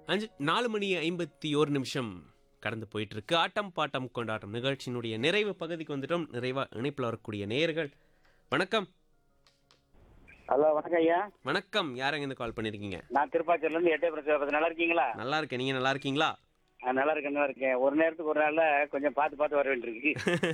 அஞ்சு நாலு மணி ஐம்பத்தி ஒரு நிமிஷம் கடந்து போயிட்டு இருக்கு ஆட்டம் பாட்டம் கொண்டாட்டம் நிகழ்ச்சியினுடைய நிறைவு பகுதிக்கு வந்துட்டோம் நிறைவா இணைப்பில் வரக்கூடிய நேயர்கள் வணக்கம் ஹலோ வணக்கம் ஐயா வணக்கம் யாரங்க இருந்து கால் பண்ணிருக்கீங்க நான் திருப்பாச்சூர்ல இருந்து எட்டே பிரச்சனை நல்லா இருக்கீங்களா நல்லா இருக்கேன் நீங்க நல்லா இருக்கீங்களா ஆ, நல்லா இருக்கேன் நல்லா இருக்கேன் ஒரு நேரத்துக்கு ஒரு நாள்ல கொஞ்சம் பார்த்து பார்த்து வர வேண்டியிருக்கு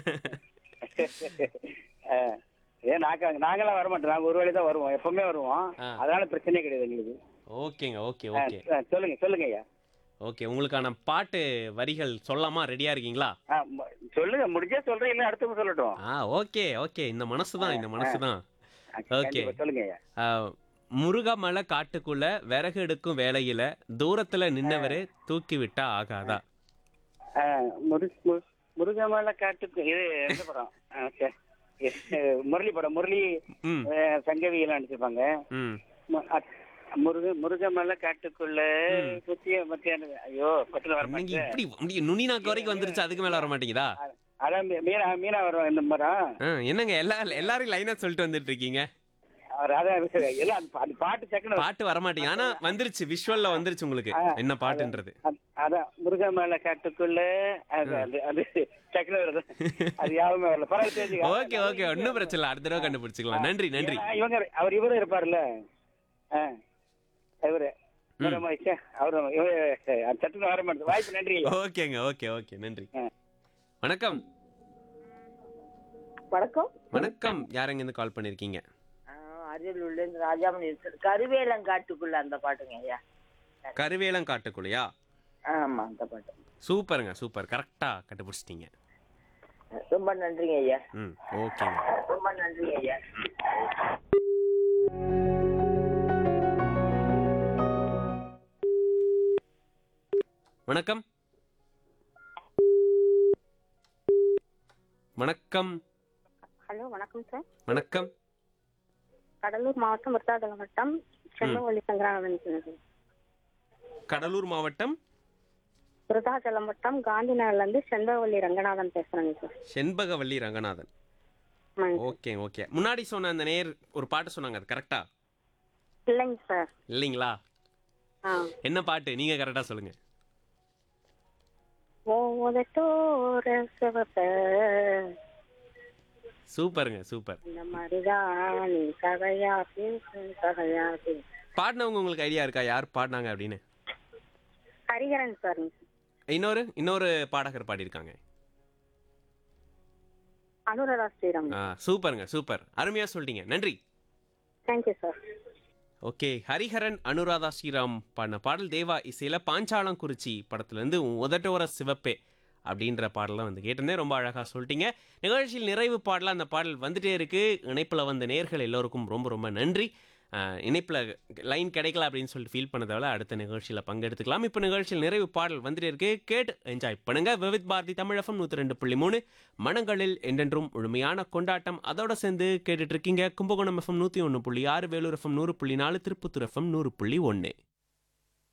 ஆ, ஏன் நாங்க நாங்களாம் வர மாட்டோம் நாங்க ஒரு வேளை தான் வருவோம் எப்பவுமே வருவோம் ஆ. அதனால பிரச்சனையே கிடையாது எங்களுக்கு ஓகேங்க ஓகே ஆ, ஓகே ஆ, சொல்லுங்க சொல்லுங்க ஐயா ஓகே உங்களுக்கான பாட்டு வரிகள் சொல்லாமா ரெடியா இருக்கீங்களா ஆ, ம- சொல்லுங்க முடிஞ்சா சொல்றேன் இல்ல அடுத்தவங்க சொல்லட்டும் ஆ ஓகே ஓகே இந்த மனசு தான் இந்த மனசு தான் ஆ, ஓகே. கண்டிப்பா, சொல்லுங்க ஐயா முருகமலை காட்டுக்குள்ள விறகு எடுக்கும் வேலையில தூரத்துல நின்னவரே தூக்கி விட்டா ஆகாதா ஆ, முரு மு- முருகமலை காட்டுக்கு இது எந்த படம் ஆ, சரி. இது, முரளி படம் முரளி ம் ஆ, சங்கவி எல்லாம் நடிச்சிருப்பாங்க ம் மு- அ- முருக முருகமலை காட்டுக்குள்ள புத்திய மத்தியான ஐயோ பத்துல வர நீங்க மாட்டேன் இப்படி அப்படி நுனி நாக்கு வரைக்கும் வந்துருச்சு அதுக்கு மேல வர மாட்டேங்குதா அதான் மீ- மீனா மீனா வரும் இந்த மரம் ஆ, என்னங்க எல்லா எல்லாரும் லைனா சொல்லிட்டு வந்துட்டு இருக்கீங்க அவர் அதான் எல்லாம் அந்த பா- அந்த பாட்டு சக்குன்னு பாட்டு வர மாட்டேங்க ஆனா வந்துருச்சு விஷுவல்ல வந்துருச்சு உங்களுக்கு என்ன பாட்டுன்றது அ- அதான் முருகமலை காட்டுக்குள்ள அது அது அது சக்குன்னு வருது அது யாருமே வரல பரவாயில்ல தெரிஞ்சுக்க. ஓகே ஓகே ஒன்னும் பிரச்சனை இல்ல அடுத்த தடவை கண்டுபிடிச்சுக்கலாம் நன்றி நன்றி ஏன்னா, இவங்க அவர் இவரும் இருப்பார்ல ஆ, இவரு முருகமலை, ச்சே, அவரும் இவரு அது சட்டுன்னு வர மாட்டேது வாய்ப்பு நன்றி ஓகேங்க ஓகே ஓகே நன்றி ஆ. வணக்கம் வணக்கம் வணக்கம் யாரங்க இருந்து கால் பண்ணிருக்கீங்க அரியலூர்ல இருந்து ராஜாமணி கருவேலங்காட்டுக்குள்ள அந்த பாட்டுங்க ஐயா கருவேலங்காட்டுக்குள்ளையா ஆமா அந்த பாட்டு சூப்பருங்க சூப்பர் கரெக்டா கண்டுபிடிச்சிட்டீங்க ரொம்ப நன்றிங்க ஐயா ம் ஓகேங்க ரொம்ப நன்றிங்க ஐயா வணக்கம் வணக்கம் ஹலோ வணக்கம் சார் வணக்கம் கடலூர் மாவட்டம் விருத்தாச்சலம் வட்டம் செல்லவள்ளி சங்கரானந்தன் பேசுறேன். கடலூர் மாவட்டம் விருத்தாச்சலம் வட்டம் காந்தி நகர்ல இருந்து செந்தவள்ளி ரங்கநாதன் பேசுறேங்க சார் செண்பகவல்லி ரங்கநாதன் ஆமாங்க. ஓகே ஓகே முன்னாடி சொன்ன அந்த நேர் ஒரு பாட்டு சொன்னாங்க அது கரெக்டா இல்லைங்க சார் இல்லைங்களா ஆ என்ன பாட்டு நீங்க கரெக்டா சொல்லுங்க ஓதட்டோர சிவப்ப சூப்பருங்க சூப்பர் இந்த மாதிரிதான் நீ கதையா பேசு கதையா பேசு பாடினவங்க உங்களுக்கு ஐடியா இருக்கா யார் பாடினாங்க அப்படின்னு ஹரிகரன் சார் இன்னொரு இன்னொரு பாடகர் பாடியிருக்காங்க அனுராதா ஸ்ரீராம் ஆ சூப்பருங்க சூப்பர் அருமையா சொல்லிட்டீங்க நன்றி thank you sir okay Hariharan Anuradha Sriram பாடின பாடல் தேவா இசையில் பாஞ்சாலங்குறிச்சி படத்துலேருந்து உதட்டோர சிவப்பே அப்படின்ற பாடலாம் வந்து கேட்டிருந்தேன் ரொம்ப அழகாக சொல்லிட்டீங்க நிகழ்ச்சியில் நிறைவு பாடலாம் அந்த பாடல் வந்துட்டே இருக்கு இணைப்பில் வந்த நேர்கள் எல்லோருக்கும் ரொம்ப ரொம்ப நன்றி இணைப்பில் லைன் கிடைக்கல அப்படின்னு சொல்லிட்டு ஃபீல் பண்ணதால அடுத்த நிகழ்ச்சியில் பங்கெடுத்துக்கலாம் இப்போ நிகழ்ச்சியில் நிறைவு பாடல் வந்துட்டே இருக்கு கேட்டு என்ஜாய் பண்ணுங்க விவித் பாரதி தமிழகம் நூற்றி ரெண்டு புள்ளி மூணு மனங்களில் என்றென்றும் முழுமையான கொண்டாட்டம் அதோட சேர்ந்து கேட்டுட்டு இருக்கீங்க கும்பகோணம் எஃப்எம் நூற்றி ஒன்று புள்ளி ஆறு வேலூர் எஃப்எம் நூறு புள்ளி நாலு திருப்பத்தூர் எஃப்எம் நூறு புள்ளி ஒன்று